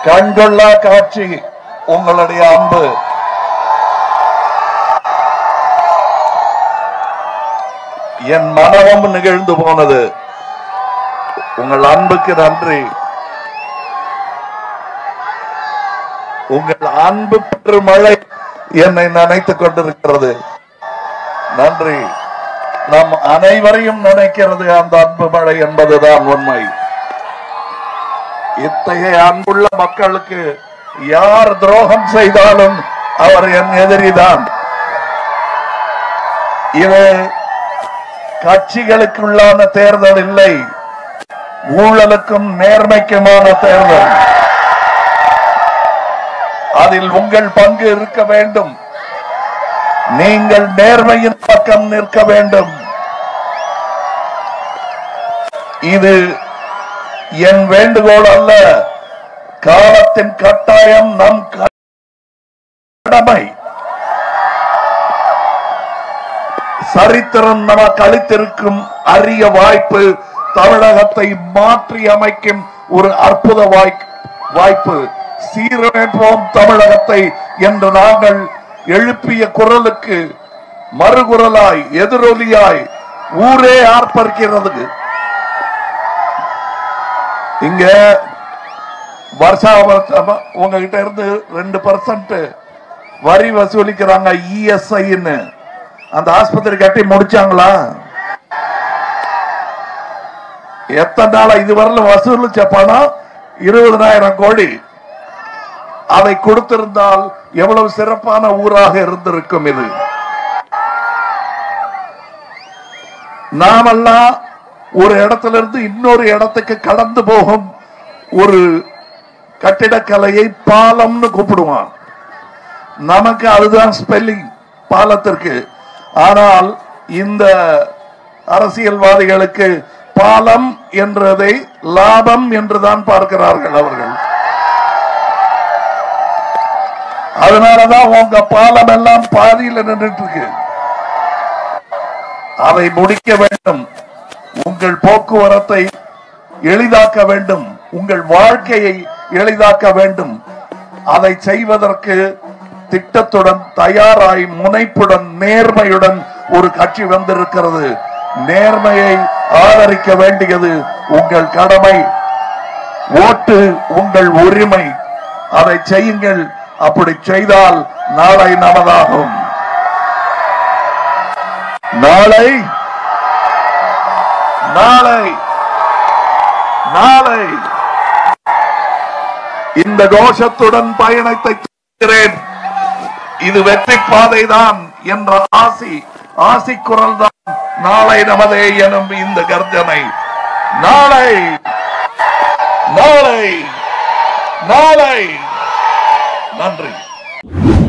கண்கொள்ளா காட்சி உங்களுடைய அன்பு என் மனமும் நிகழ்ந்து போனது உங்கள் அன்புக்கு நன்றி உங்கள் அன்பு பெற்று மழை என்னை நினைத்துக் கொண்டிருக்கிறது நன்றி நம் அனைவரையும் நினைக்கிறது அந்த அன்பு மழை என்பதுதான் உண்மை இத்தகைய அன்புள்ள மக்களுக்கு யார் துரோகம் செய்தாலும் அவர் என் எதிரிதான் இது கட்சிகளுக்குள்ளான தேர்தல் இல்லை ஊழலுக்கும் நேர்மைக்குமான தேர்தல் அதில் உங்கள் பங்கு இருக்க வேண்டும் நீங்கள் நேர்மையின் பக்கம் நிற்க வேண்டும் இது என் வேண்டுகோள் அல்ல காலத்தின் கட்டாயம் நம் கடமை சரித்திரம் நமக்கு அளித்திருக்கும் அரிய வாய்ப்பு தமிழகத்தை மாற்றி அமைக்கும் ஒரு அற்புத வாய்- வாய்ப்பு சீரமைப்போம் தமிழகத்தை என்று நாங்கள் எழுப்பிய குரலுக்கு மறுகுரலாய் எதிரொலியாய் ஊரே ஆர்ப்பரிக்கிறது இங்க வருஷா வருஷம் உங்ககிட்ட இருந்து ரெண்டு பர்சன்ட் வரி வசூலிக்கிறாங்க இஎஸ்ஐன்னு அந்த ஆஸ்பத்திரி கட்டி முடிச்சாங்களா எத்தனை நாளா இதுவரையில வசூலிச்ச பணம் இருபதனாயிரம் கோடி அதை கொடுத்திருந்தால் எவ்வளவு சிறப்பான ஊராக இருந்திருக்கும் இது நாமெல்லாம் ஒரு இடத்துல இருந்து இன்னொரு இடத்துக்கு கடந்து போகும் ஒரு கட்டிடக்கலையை பாலம்னு கூப்பிடுவான் நமக்கு அதுதான் ஸ்பெல்லிங் பாலத்திற்கு ஆனால் இந்த அரசியல்வாதிகளுக்கு பாலம் என்றதை லாபம் என்றுதான் பார்க்கிறார்கள் அவர்கள் அதனாலதான் உங்க பாலம் எல்லாம் பாதியில் நின்றுட்டு இருக்கு அதை முடிக்க வேண்டும் உங்கள் போக்குவரத்தை எளிதாக்க வேண்டும் உங்கள் வாழ்க்கையை எளிதாக்க வேண்டும் அதை செய்வதற்கு திட்டத்துடன் தயாராய் முனைப்புடன் நேர்மையுடன் ஒரு கட்சி வந்திருக்கிறது நேர்மையை ஆதரிக்க வேண்டியது உங்கள் கடமை ஓட்டு உங்கள் உரிமை அதை செய்யுங்கள் அப்படி செய்தால் நாளை நமதாகும் நாளை நாளை நாளை இந்த கோஷத்துடன் பயணத்தை தொடர்கிறேன். இது வெற்றி பாதைதான் என்ற ஆசி ஆசி குரல் தான் நாளை நமதே எனும் இந்த கர்ஜனை நாளை நாளை நாளை நன்றி